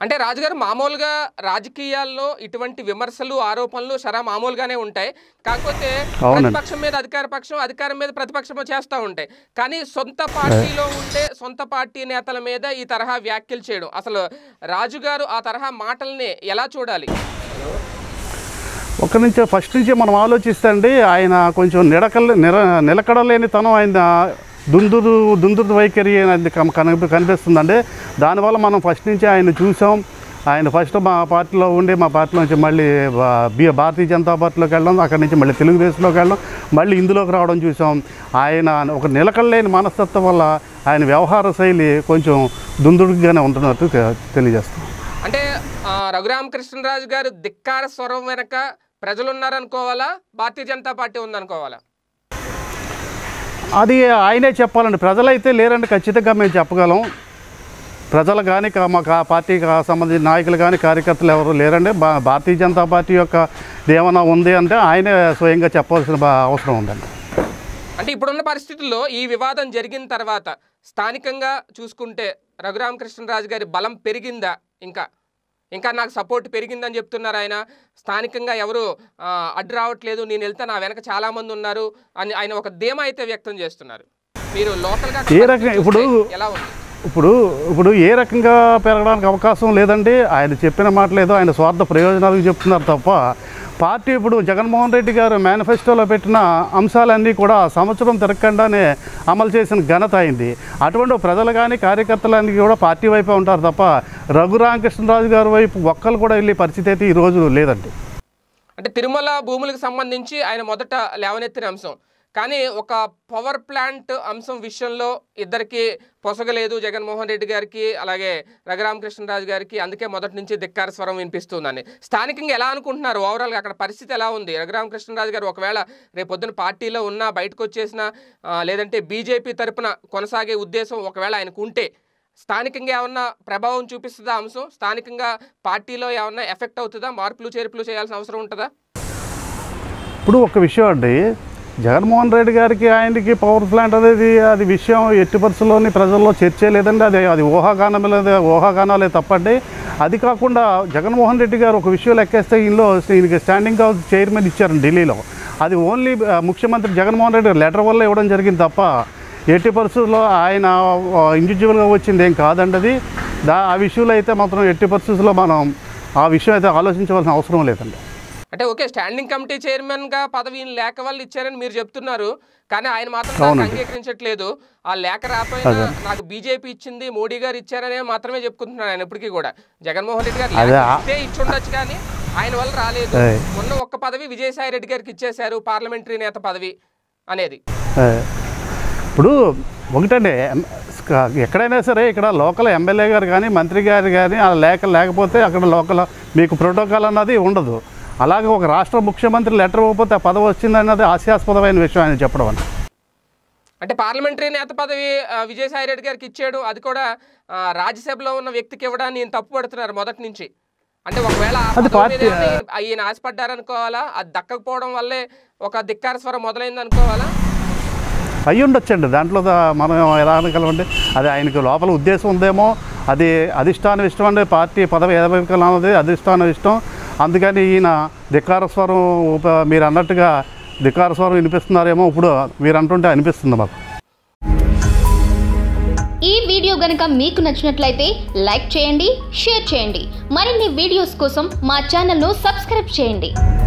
అంటే రాజుగారు మామూలుగా రాజకీయాల్లో ఇటువంటి విమర్శలు ఆరోపణలు సరా మామూలుగానే ఉంటాయి కాకపోతే అవునండి. ప్రతిపక్షం మీద అధికార పక్షం అధికారం మీద ప్రతిపక్షం చేస్తూ ఉంటాయి కానీ సొంత పార్టీలో ఉండే సొంత పార్టీ నేతల మీద ఈ తరహా వ్యాఖ్యలు చేయడం అసలు రాజుగారు ఆ తరహా మాటల్ని ఎలా చూడాలి ఒక నుంచి ఫస్ట్ నుంచి మనం ఆలోచిస్తే అండి ఆయన కొంచెం నిడకల్ నిర నిలకడలేని తనం ఆయన దుందురు దుందురు వైఖరి అనేది కన- కనిపి కనిపిస్తుందండి దానివల్ల మనం ఫస్ట్ నుంచి ఆయన చూసాం ఆయన ఫస్ట్ మా పార్టీలో ఉండి మా పార్టీలో నుంచి మళ్ళీ బా- బి- భారతీయ జనతా పార్టీలోకి వెళ్ళడం అక్కడి నుంచి మళ్ళీ తెలుగుదేశంలోకి వెళ్ళడం మళ్ళీ ఇందులోకి రావడం చూసాం ఆయన ఒక నిలకడలేని మనస్తత్వం వల్ల ఆయన వ్యవహార శైలి కొంచెం దుందుడుగానే ఉంటున్నట్టు తె- తెలియజేస్తాం అంటే ఆ, రఘురామకృష్ణరాజు గారు ధిక్కార స్వరం వెనక ప్రజలు ఉన్నారనుకోవాలా భారతీయ జనతా పార్టీ ఉందనుకోవాలా అది ఆయనే చెప్పాలండి ప్రజలైతే లేరండి ఖచ్చితంగా మేము చెప్పగలం ప్రజలు కానీ కా- మా కా- పార్టీకి సంబంధించిన నాయకులు కానీ కార్యకర్తలు ఎవరు లేరండి భా భారతీయ జనతా పార్టీ యొక్క ఏమైనా ఉంది అంటే ఆయనే స్వయంగా చెప్పాల్సిన బా- అవసరం ఉందండి అంటే ఇప్పుడున్న పరిస్థితుల్లో ఈ వివాదం జరిగిన తర్వాత స్థానికంగా చూసుకుంటే రఘురామకృష్ణరాజు గారి బలం పెరిగిందా ఇంకా ఇంకా నాకు సపోర్ట్ పెరిగిందని చెప్తున్నారు ఆయన స్థానికంగా ఎవరు ఆ, అడ్డు రావట్లేదు నేను వెళ్తే నా వెనక చాలా మంది ఉన్నారు అని ఆయన ఒక ధీమా అయితే వ్యక్తం చేస్తున్నారు మీరు లోకల్గా ఏ రకంగా ఇప్పుడు ఎలా ఉంది ఇప్పుడు ఇప్పుడు ఏ రకంగా పెరగడానికి అవకాశం లేదండి ఆయన చెప్పిన మాట లేదు ఆయన స్వార్థ ప్రయోజనాలకు చెప్తున్నారు తప్ప పార్టీ ఇప్పుడు జగన్మోహన్ రెడ్డి గారు మేనిఫెస్టోలో పెట్టిన అంశాలన్నీ కూడా సంవత్సరం తిరగకుండానే అమలు చేసిన ఘనత అయింది అటువంటి ప్రజలు కానీ కార్యకర్తలన్నీ కూడా పార్టీ వైపే ఉంటారు తప్ప రఘురామకృష్ణరాజు గారి వైపు ఒక్కరు కూడా వెళ్ళే పరిస్థితి అయితే ఈ రోజు లేదండి అంటే తిరుమల భూములకు సంబంధించి ఆయన మొదట లేవనెత్తిన అంశం కానీ ఒక పవర్ ప్లాంట్ అంశం విషయంలో ఇద్దరికి పొసగలేదు జగన్మోహన్ రెడ్డి గారికి అలాగే రఘురామకృష్ణరాజు గారికి అందుకే మొదటి నుంచి ధిక్కార స్వరం వినిపిస్తుందని స్థానికంగా ఎలా అనుకుంటున్నారు ఓవరాల్గా అక్కడ పరిస్థితి ఎలా ఉంది రఘురామకృష్ణరాజు గారు ఒకవేళ రేపు పొద్దున పార్టీలో ఉన్నా బయటకు వచ్చేసినా ఆ, లేదంటే బీజేపీ తరపున కొనసాగే ఉద్దేశం ఒకవేళ ఆయనకు ఉంటే స్థానికంగా ఏమన్నా ప్రభావం చూపిస్తుందా అంశం స్థానికంగా పార్టీలో ఏమన్నా ఎఫెక్ట్ అవుతుందా మార్పులు చేర్పులు చేయాల్సిన అవసరం ఉంటుందా ఇప్పుడు ఒక విషయం అండి జగన్మోహన్ రెడ్డి గారికి ఆయనకి పవర్ ప్లాంట్ అనేది అది విషయం ఎట్టి పరిస్థితుల్లోని ప్రజల్లో చర్చే లేదండి అది అది ఊహాగానం లేదు ఊహాగానాలే తప్పండి అది కాకుండా జగన్మోహన్ రెడ్డి గారు ఒక విషయం లెక్కేస్తే ఇందులో ఈయనకి స్టాండింగ్ హౌస్ చైర్మన్ ఇచ్చారండి ఢిల్లీలో అది ఓన్లీ ఆ, ముఖ్యమంత్రి జగన్మోహన్ రెడ్డి గారు లెటర్ వల్ల ఇవ్వడం జరిగింది తప్ప ఎట్టి పరిస్థితుల్లో ఆయన ఇండివిజువల్గా వచ్చింది ఏం కాదండి అది దా ఆ విషయంలో అయితే మాత్రం ఎట్టి పరిస్థితుల్లో మనం ఆ విషయం అయితే ఆలోచించవలసిన అవసరం లేదండి అంటే ఓకే స్టాండింగ్ కమిటీ చైర్మన్ గా పదవిని లేఖ వల్ల ఇచ్చారని మీరు చెప్తున్నారు కానీ ఆయన మాత్రం దానికి అవునండి. అంగీకరించట్లేదు ఆ లేఖ రాపోయినా నాకు బీజేపీ ఇచ్చింది మోడీ గారు ఇచ్చారనే మాత్రమే చెప్పుకుంటున్నాను ఆయన ఇప్పటికీ కూడా జగన్మోహన్ రెడ్డి గారు లేఖ అదే ఆ- ఇస్తే ఇచ్చుండొచ్చు కానీ ఆయన వల్ల రాలేదు ఏయ్. ఉన్న ఒక్క పదవి విజయసాయి రెడ్డి గారికి ఇచ్చేశారు పార్లమెంటరీ నేత పదవి అనేది ఏ, ఇప్పుడు ఒకటండి ఎం- స్క- ఎక్కడైనా సరే ఇక్కడ లోకల్ ఎమ్మెల్యే గారు కానీ మంత్రి గారు కానీ ఆ లేఖ లేకపోతే అక్కడ లోకల్ మీకు ప్రోటోకాల్ అన్నది ఉండదు అలాగే ఒక రాష్ట్ర ముఖ్యమంత్రి లెటర్ ఇవ్వకపోతే ఆ పదవి వచ్చిందన్నది హాస్యాస్పదమైన విషయం ఆయన చెప్పడం అండి అంటే పార్లమెంటరీ నేత పదవి ఆ, విజయసాయి రెడ్డి గారికి ఇచ్చాడు అది కూడా ఆ, రాజ్యసభలో ఉన్న వ్యక్తికి ఇవ్వడాన్ని ఈయన తప్పు పడుతున్నారు మొదటి నుంచి అంటే ఒకవేళ ఆ అది పదవి మీద పార్టీ- ఏమైనా ఈయన- ఈయన ఆశపడ్డారనుకోవాలా అది దక్కకపోవడం వల్లే ఒక ధిక్కార స్వరం మొదలైంది అనుకోవాలా అయ్యి ఉండొచ్చండి దాంట్లో దా- మనం ఎలా అనగలమండి అది ఆయనకి లోపల ఉద్దేశం ఉందేమో అది అధిష్టానం ఇష్టం అండి పార్టీ పదవి ఏదైతే అధిష్టానం ఇష్టం అందుకని ఈయన ధిక్కార స్వరం ఉప- మీరు అన్నట్టుగా ధిక్కార స్వరం వినిపిస్తున్నారేమో ఇప్పుడు మీరు అంటుంటే అనిపిస్తుంది మాకు ఈ వీడియో గనుక మీకు నచ్చినట్లయితే లైక్ చేయండి షేర్ చేయండి మరిన్ని వీడియోస్ కోసం మా ఛానల్ను సబ్స్క్రైబ్ చేయండి